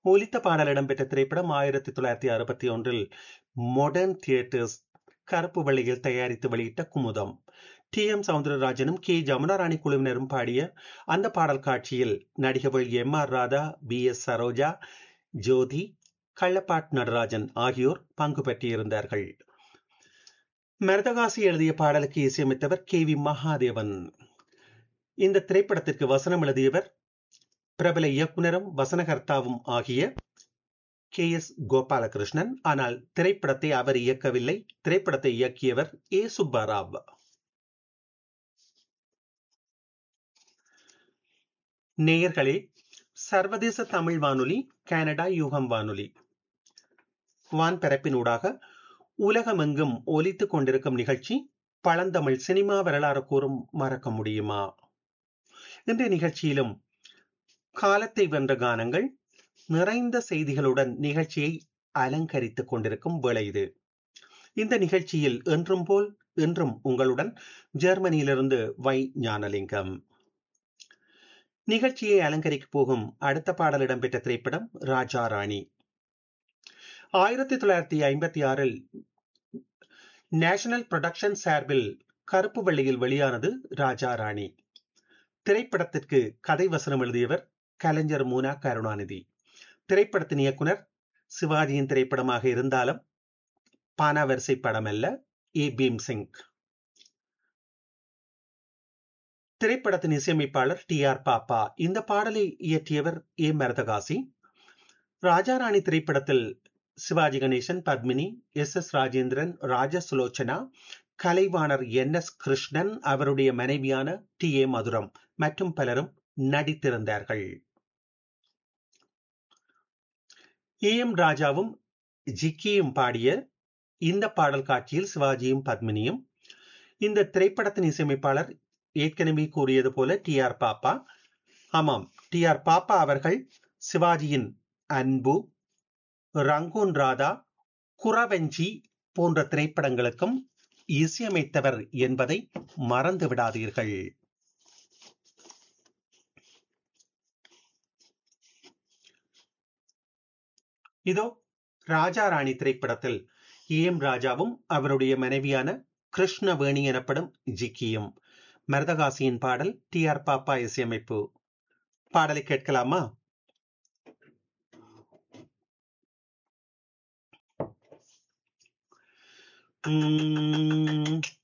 ஒலித்த பாடல் இடம்பெற்ற திரைப்படம் ஆயிரத்தி தொள்ளாயிரத்தி அறுபத்தி ஒன்றில் மொடர்ன் தியேட்டர்ஸ் கருப்பு வெள்ளையில் தயாரித்து வெளியிட்ட குமுதம் டி எம் சவுந்தரராஜனும் கே ஜமுனாராணி குழுவினரும் பாடிய அந்த பாடல் காட்சியில் நடிகர்கள் M R Radha P S Saroja Jothi Kallapart Natarajan ஆகியோர் பங்கு பெற்றிருந்தார்கள் மரதகாசி எழுதிய பாடலுக்கு இசையமைத்தவர் கே வி மகாதேவன் இந்த திரைப்படத்திற்கு வசனம் எழுதியவர் பிரபல இயக்குனரும் வசனகர்த்தாவும் ஆகிய கே எஸ் கோபாலகிருஷ்ணன் ஆனால் திரைப்படத்தை அவர் இயக்கவில்லை திரைப்படத்தை இயக்கியவர் ஏ சுப்பாராவ் நேயர்களே சர்வதேச தமிழ் வானொலி கனடா யூகம் வானொலி வான்பரப்பினூடாக உலகமெங்கும் ஒலித்துக் கொண்டிருக்கும் நிகழ்ச்சி பழந்தமிழ் சினிமா வரலாறு கூறும் மறக்க முடியுமா இன்றைய நிகழ்ச்சியிலும் காலத்தை வென்ற கானங்கள் நிறைந்த செய்திகளுடன் நிகழ்ச்சியை அலங்கரித்துக் கொண்டிருக்கும் வேளை இது இந்த நிகழ்ச்சியில் என்றும் போல் இன்றும் உங்களுடன் ஜெர்மனியிலிருந்து வை ஞானலிங்கம் நிகழ்ச்சியை அலங்கரிக்க போகும் அடுத்த பாடல் இடம்பெற்ற திரைப்படம் ராஜா ராணி ஆயிரத்தி தொள்ளாயிரத்தி ஐம்பத்தி ஆறில் நேஷனல் புரொடக்ஷன் சார்பில் கருப்பு வெள்ளியில் வெளியானது ராஜா ராணி திரைப்படத்திற்கு கதை வசனம் எழுதியவர் கலைஞர் மூனா கருணாநிதி திரைப்படத்தின் இயக்குனர் சிவாஜியின் திரைப்படமாக இருந்தாலும் பானாவரிசை படம் அல்ல ஏ பீம் சிங் திரைப்படத்தின் இசையமைப்பாளர் டி ஆர் பாப்பா இந்த பாடலை இயற்றியவர் ஏ மரதகாசி ராஜாராணி திரைப்படத்தில் Sivaji Ganesan Padmini S S Rajendran Raja Sulochana Kalaivanar N S Krishnan அவருடைய மனைவியான டி ஏ மதுரம் மற்றும் பலரும் நடித்திருந்தார்கள் ஏ எம் ராஜாவும் ஜிக்கியும் பாடிய இந்த பாடல் காட்சியில் சிவாஜியும் பத்மினியும் இந்த திரைப்படத்தின் இசையமைப்பாளர் ஏற்கனவே கூறியது போல டி ஆர் பாப்பா ஆமாம் டி ஆர் பாப்பா அவர்கள் சிவாஜியின் அன்பு ரங்கூன் ராதா குறவஞ்சி போன்ற திரைப்படங்களுக்கும் இசையமைத்தவர் என்பதை மறந்து விடாதீர்கள் இதோ ராஜா ராணி திரைப்படத்தில் ஏம் ராஜாவும் அவருடைய மனைவியான கிருஷ்ணவேணி எனப்படும் ஜிக்கியும் மரதகாசியின் பாடல் டி ஆர் பாப்பா இசையமைப்பு பாடலை கேட்கலாமா உம்